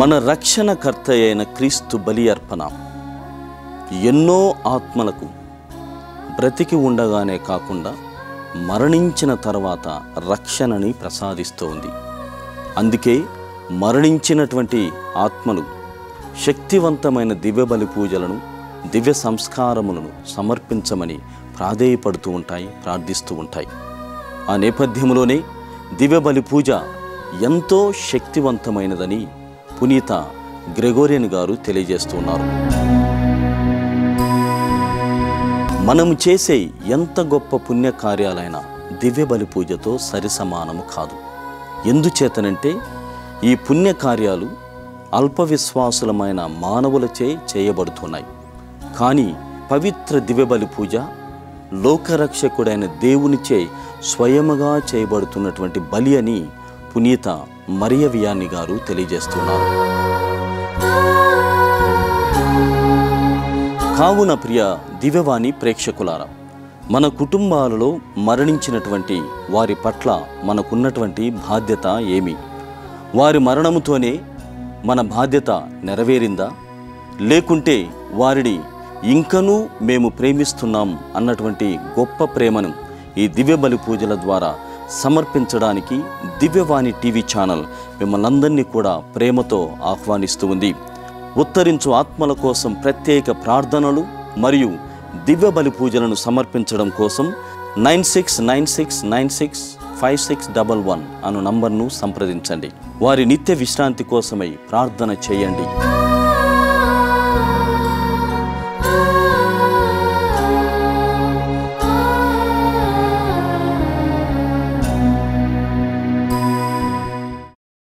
మన రక్షణకర్త అయిన క్రీస్తు బలి అర్పణ ఎన్నో ఆత్మలకు బ్రతికి ఉండగానే కాకుండా మరణించిన తర్వాత రక్షణని ప్రసాదిస్తోంది అందుకే మరణించినటువంటి ఆత్మలు శక్తివంతమైన దివ్య బలి పూజలను దివ్య సంస్కారములను సమర్పించమని ప్రాధేయపడుతూ ఉంటాయి ప్రార్థిస్తూ ఉంటాయి ఆ నేపథ్యంలోనే దివ్య బలి పూజ ఎంతో శక్తివంతమైనదని పునీత గ్రెగోరియన్ గారు తెలియజేస్తున్నారు మనం చేసే ఎంత గొప్ప పుణ్యకార్యాలైనా దివ్య బలి పూజతో సరిసమానము కాదు ఎందుచేతనంటే ఈ పుణ్యకార్యాలు అల్ప విశ్వాసులమైన మానవులచే చేయబడుతున్నాయి కానీ పవిత్ర దివ్యబలి పూజ లోకరక్షకుడైన దేవునిచే స్వయముగా చేయబడుతున్నటువంటి బలి అని పునీత మరియ వియాని గారు తెలియజేస్తున్నారు కావున ప్రియ దివ్యవాణి ప్రేక్షకులారా మన కుటుంబాలలో మరణించినటువంటి వారి పట్ల మనకున్నటువంటి బాధ్యత ఏమి వారి మరణముతోనే మన బాధ్యత నెరవేరిందా లేకుంటే వారిని ఇంకనూ మేము ప్రేమిస్తున్నాం అన్నటువంటి గొప్ప ప్రేమను ఈ దివ్య బలి పూజల ద్వారా సమర్పించడానికి దివ్యవాణి టీవీ ఛానల్ మిమ్మల్ని అందరినీ కూడా ప్రేమతో ఆహ్వానిస్తూ ఉంది ఉత్తరించు ఆత్మల కోసం ప్రత్యేక ప్రార్థనలు మరియు దివ్య బలి పూజలను సమర్పించడం కోసం nine six nine six nine six five six double one అను నంబర్ను సంప్రదించండి వారి నిత్య విశ్రాంతి కోసమై ప్రార్థన చేయండి